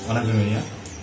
வணக்கங்க ஐயா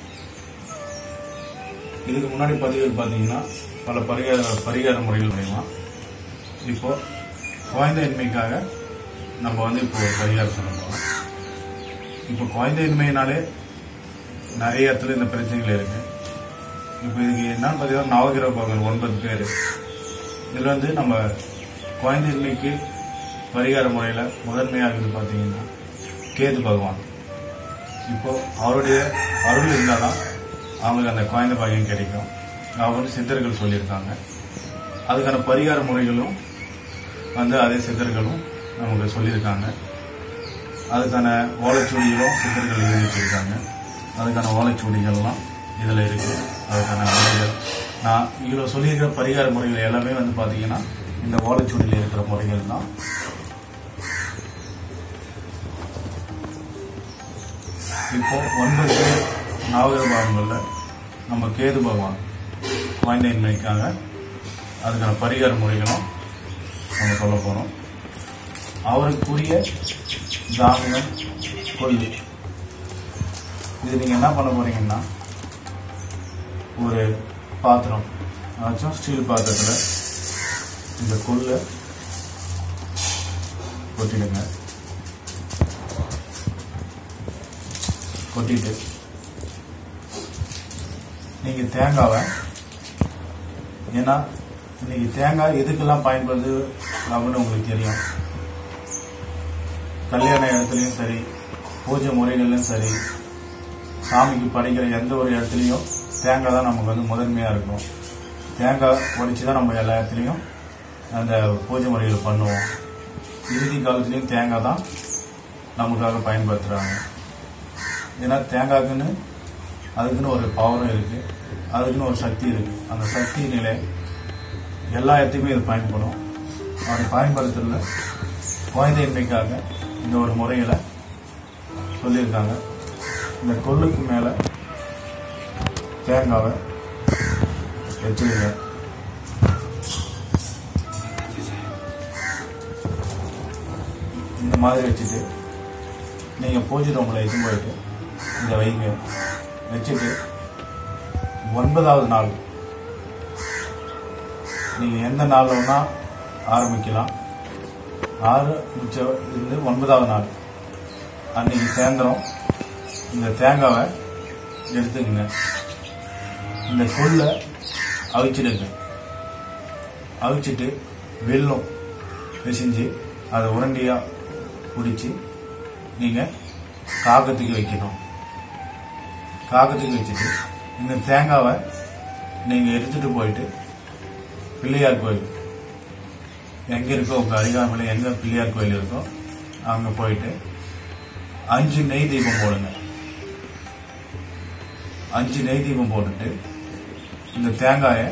இதுக்கு முன்னாடி பதிவுகள் பார்த்தீங்கன்னா பல பரிகார பரிகார முறைகள் மூலியமா இப்போ குழந்தையின்மைக்காக நம்ம வந்து இப்போ ஒரு பரிகாரம் சொல்ல போகிறோம் இப்போ குழந்தையின்மையினாலே நிறைய இடத்துல இந்த பிரச்சனைகள் இருக்கு இப்போ இதுக்கு என்னன்னு பார்த்தீங்கன்னா நவகிரக பகவான் ஒன்பது பேர் இதில் வந்து நம்ம குழந்தையின்மைக்கு பரிகார முறையில் முதன்மையாக இருக்குது பார்த்தீங்கன்னா கேது பகவான் இப்போ அவருடைய அருள் இருந்தால் தான் அவங்களுக்கு அந்த குழந்தை பாக்கியம் கிடைக்கும் அவங்க வந்து சித்தர்கள் சொல்லியிருக்காங்க அதுக்கான பரிகார முறைகளும் வந்து அதே சித்தர்களும் நமக்கு சொல்லியிருக்காங்க அதுக்கான ஓலைச்சுவடிகளும் சித்தர்கள் எழுதி வச்சிருக்காங்க அதுக்கான ஓலைச்சுவடிகள்லாம் இதில் இருக்கு அதுக்கான முறைகள் நான் இதில் சொல்லியிருக்கிற பரிகார முறைகள் எல்லாமே வந்து பார்த்தீங்கன்னா இந்த ஓலைச்சுவடியில் இருக்கிற முறைகள் தான் இப்போ ஒன்பது பேர் நவகிர பாகங்களில் நம்ம கேது பகவான் குழந்தையின்மைக்காக அதுக்கான பரிகார முறைகளும் நம்ம சொல்ல போகிறோம் அவருக்குரிய தானியம் கொள்ளு இது நீங்கள் என்ன பண்ண போறீங்கன்னா ஒரு பாத்திரம் அதாச்சும் ஸ்டீல் பாத்திரத்தில் இந்த கொள்ளை கொட்டிடுங்க கொட்டிட்டு நீங்க தேங்காவை ஏன்னா இன்னைக்கு தேங்காய் எதுக்கெல்லாம் பயன்படுது அப்படின்னு உங்களுக்கு தெரியும் கல்யாண இடத்துலையும் சரி பூஜை முறைகள்லையும் சரி சாமிக்கு படைக்கிற எந்த ஒரு இடத்துலையும் தேங்காய் தான் நமக்கு வந்து முதன்மையாக இருக்கும் தேங்காய் உடைச்சி தான் நம்ம எல்லா இடத்துலையும் அந்த பூஜை முறைகள் பண்ணுவோம் இறுதி காலத்துலேயும் தேங்காய் தான் நமக்காக பயன்படுத்துகிறாங்க ஏன்னா தேங்காய்க்குன்னு அதுக்குன்னு ஒரு பவரும் இருக்கு அதுக்குன்னு ஒரு சக்தி இருக்கு அந்த சக்தி நிலை எல்லா இடத்தையுமே இது பயன்படும் அதை பயன்படுத்துறதுல குழந்தையின்மைக்காக இந்த ஒரு முறையில சொல்லியிருக்காங்க இந்த கொள்ளுக்கு மேல தேங்காவை வச்சுடுங்க இந்த மாதிரி வச்சுட்டு நீங்கள் பூஜை ரூமில் எடுத்து போயிட்டு இதை வைங்க வச்சுட்டு ஒன்பதாவது நாள் நீங்கள் எந்த நாள் வேணா ஆரம்பிக்கலாம் ஆறு மிச்சம் இருந்து ஒன்பதாவது நாள் அன்னைக்கு சாயந்தரம் இந்த தேங்காவை எடுத்துக்கங்க இந்த கொள்ளை அவிச்சிடுங்க அவிச்சிட்டு வெல்லம் பிசைஞ்சு அதை உருண்டையாக பிடிச்சி நீங்கள் காகத்துக்கு வைக்கணும் காகத்துக்கு வச்சுட்டு இந்த தேங்காவை நீங்கள் எடுத்துட்டு போயிட்டு பிள்ளையார் கோயில் எங்கே இருக்கோ உங்கள் அருகாமையில் எங்கே பிள்ளையார் கோயில் இருக்கோ அங்கே போயிட்டு அஞ்சு நெய் தீபம் போடுங்க அஞ்சு நெய் தீபம் போட்டுட்டு இந்த தேங்காயை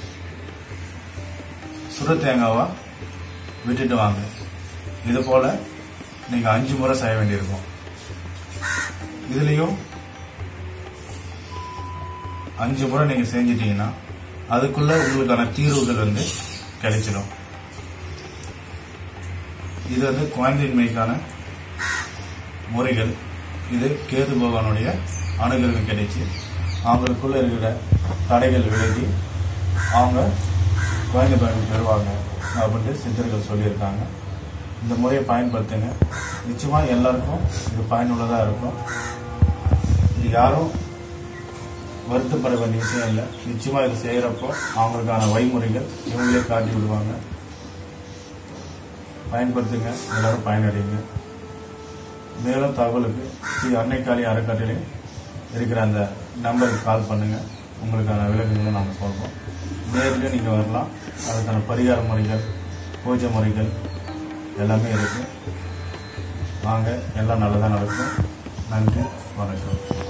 சுட தேங்காவா விட்டுட்டு வாங்க இது போல நீங்க அஞ்சு முறை செய்ய வேண்டியிருக்கும் இதுலயும் அஞ்சு முறை நீங்க செஞ்சிட்டீங்கன்னா அதுக்குள்ள உங்களுக்கான தீர்வுகள் வந்து கிடைச்சிடும் இது வந்து குழந்தையின்மைக்கான முறைகள் இது கேது பகவானுடைய அனுகிரகம் கிடைச்சி அவங்களுக்குள்ள இருக்கிற தடைகள் விலகி அவங்க குழந்தை பாக்கியம் பெறுவாங்க அப்படின்ட்டு சித்தர்கள் சொல்லியிருக்காங்க இந்த முறையை பயன்படுத்துங்க நிச்சயமா எல்லாருக்கும் இது பயனுள்ளதாக இருக்கும் இது யாரும் வருத்தப்பட வேண்டிய விஷயம் இல்லை நிச்சயமா இது செய்யறப்போ அவங்களுக்கான வழிமுறைகள் இவங்களே காட்டி விடுவாங்க பயன்படுத்துங்க எல்லாரும் பயனடையுங்க மேலும் தகவலுக்கு ஸ்ரீ அன்னைக்காளி அறக்கட்டளை இருக்கிற அந்த நம்பருக்கு கால் பண்ணுங்க உங்களுக்கான விளக்கங்களை நாங்கள் சொல்றோம் நேரில் நீங்கள் வரலாம் அதுக்கான பரிகார முறைகள் பூஜை முறைகள் எல்லாமே இருக்கு வாங்க எல்லாம் நல்லதாக நடக்கும் நன்றி வணக்கம்